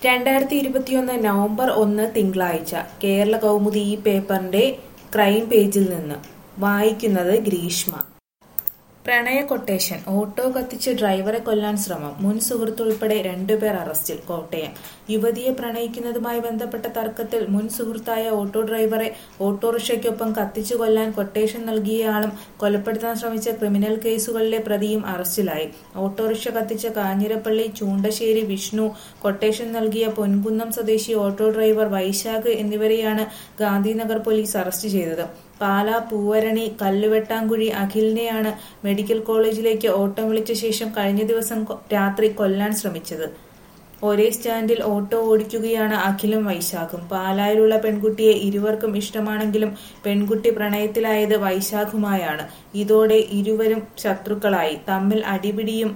രണ്ടായിരത്തി ഇരുപത്തിയൊന്ന് നവംബർ ഒന്ന് തിങ്കളാഴ്ച കേരള കൗമുദി ഈ പേപ്പറിന്റെ ക്രൈം പേജിൽ നിന്ന് വായിക്കുന്നത് ഗ്രീഷ്മ പ്രണയ കൊട്ടേഷൻ ഓട്ടോ കത്തിച്ച് ഡ്രൈവറെ കൊല്ലാൻ ശ്രമം മുൻ സുഹൃത്തുൾപ്പെടെ രണ്ടുപേർ അറസ്റ്റിൽ കോട്ടയം യുവതിയെ പ്രണയിക്കുന്നതുമായി ബന്ധപ്പെട്ട തർക്കത്തിൽ മുൻ സുഹൃത്തായ ഓട്ടോ ഡ്രൈവറെ ഓട്ടോറിക്ഷയ്ക്കൊപ്പം കത്തിച്ചു കൊല്ലാൻ കൊട്ടേഷൻ നൽകിയയാളും കൊലപ്പെടുത്താൻ ശ്രമിച്ച ക്രിമിനൽ കേസുകളിലെ പ്രതിയും അറസ്റ്റിലായി ഓട്ടോറിക്ഷ കത്തിച്ച കാഞ്ഞിരപ്പള്ളി ചൂണ്ടശ്ശേരി വിഷ്ണു കൊട്ടേഷൻ നൽകിയ പൊൻകുന്നം സ്വദേശി ഓട്ടോ ഡ്രൈവർ വൈശാഖ് എന്നിവരെയാണ് ഗാന്ധിനഗർ പോലീസ് അറസ്റ്റ് ചെയ്തത് പാലാ പൂവരണി കല്ലുവെട്ടാങ്കുഴി അഖിലിനെയാണ് മെഡിക്കൽ കോളേജിലേക്ക് ഓട്ടം വിളിച്ച ശേഷം കഴിഞ്ഞ ദിവസം കൊ- രാത്രി കൊല്ലാൻ ശ്രമിച്ചത് ഒരേ സ്റ്റാൻഡിൽ ഓട്ടോ ഓടിക്കുകയാണ് അഖിലും വൈശാഖും പാലായിലുള്ള പെൺകുട്ടിയെ ഇരുവർക്കും ഇഷ്ടമാണെങ്കിലും പെൺകുട്ടി പ്രണയത്തിലായത് വൈശാഖുമായാണ് ഇതോടെ ഇരുവരും ശത്രുക്കളായി തമ്മിൽ അടിപിടിയും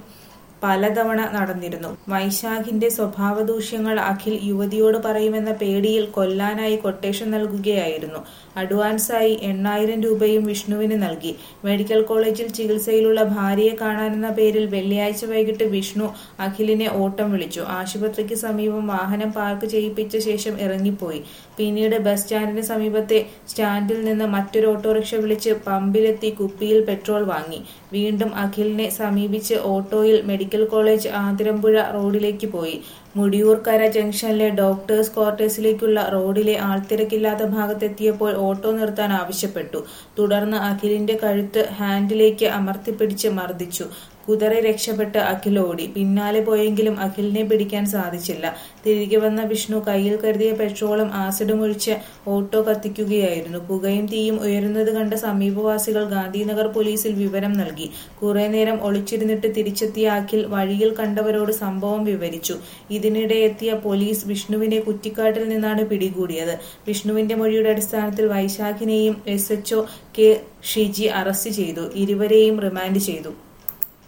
പലതവണ നടന്നിരുന്നു വൈശാഖിന്റെ സ്വഭാവദൂഷ്യങ്ങൾ അഖിൽ യുവതിയോട് പറയുമെന്ന പേടിയിൽ കൊല്ലാനായി കൊട്ടേഷൻ നൽകുകയായിരുന്നു അഡ്വാൻസായി എണ്ണായിരം രൂപയും വിഷ്ണുവിന് നൽകി മെഡിക്കൽ കോളേജിൽ ചികിത്സയിലുള്ള ഭാര്യയെ കാണാനെന്ന പേരിൽ വെള്ളിയാഴ്ച വൈകിട്ട് വിഷ്ണു അഖിലിനെ ഓട്ടം വിളിച്ചു ആശുപത്രിക്ക് സമീപം വാഹനം പാർക്ക് ചെയ്യിപ്പിച്ച ശേഷം ഇറങ്ങിപ്പോയി പിന്നീട് ബസ് സ്റ്റാൻഡിന് സമീപത്തെ സ്റ്റാൻഡിൽ നിന്ന് മറ്റൊരു ഓട്ടോറിക്ഷ വിളിച്ച് പമ്പിലെത്തി കുപ്പിയിൽ പെട്രോൾ വാങ്ങി വീണ്ടും അഖിലിനെ സമീപിച്ച് ഓട്ടോയിൽ മെഡിക്കൽ കോളേജ് ആതിരമ്പുഴ റോഡിലേക്ക് പോയി മുടിയൂർക്കര ജംഗ്ഷനിലെ ഡോക്ടേഴ്സ് ക്വാർട്ടേഴ്സിലേക്കുള്ള റോഡിലെ ആൾത്തിരക്കില്ലാത്ത ഭാഗത്തെത്തിയപ്പോൾ ഓട്ടോ നിർത്താൻ ആവശ്യപ്പെട്ടു തുടർന്ന് അഖിലിന്റെ കഴുത്ത് ഹാൻഡിലേക്ക് അമർത്തിപ്പിടിച്ച് മർദ്ദിച്ചു കുതിരെ രക്ഷപ്പെട്ട് അഖിൽ ഓടി പിന്നാലെ പോയെങ്കിലും അഖിലിനെ പിടിക്കാൻ സാധിച്ചില്ല തിരികെ വന്ന വിഷ്ണു കയ്യിൽ കരുതിയ പെട്രോളും ആസിഡും ഒഴിച്ച് ഓട്ടോ കത്തിക്കുകയായിരുന്നു പുകയും തീയും ഉയരുന്നത് കണ്ട സമീപവാസികൾ ഗാന്ധിനഗർ പോലീസിൽ വിവരം നൽകി കുറെ നേരം ഒളിച്ചിരുന്നിട്ട് തിരിച്ചെത്തിയ അഖിൽ വഴിയിൽ കണ്ടവരോട് സംഭവം വിവരിച്ചു ഇതിനിടെ എത്തിയ പോലീസ് വിഷ്ണുവിനെ കുറ്റിക്കാട്ടിൽ നിന്നാണ് പിടികൂടിയത് വിഷ്ണുവിന്റെ മൊഴിയുടെ അടിസ്ഥാനത്തിൽ വൈശാഖിനെയും S HO K Shiji arrest ചെയ്തു ഇരുവരെയും റിമാൻഡ് ചെയ്തു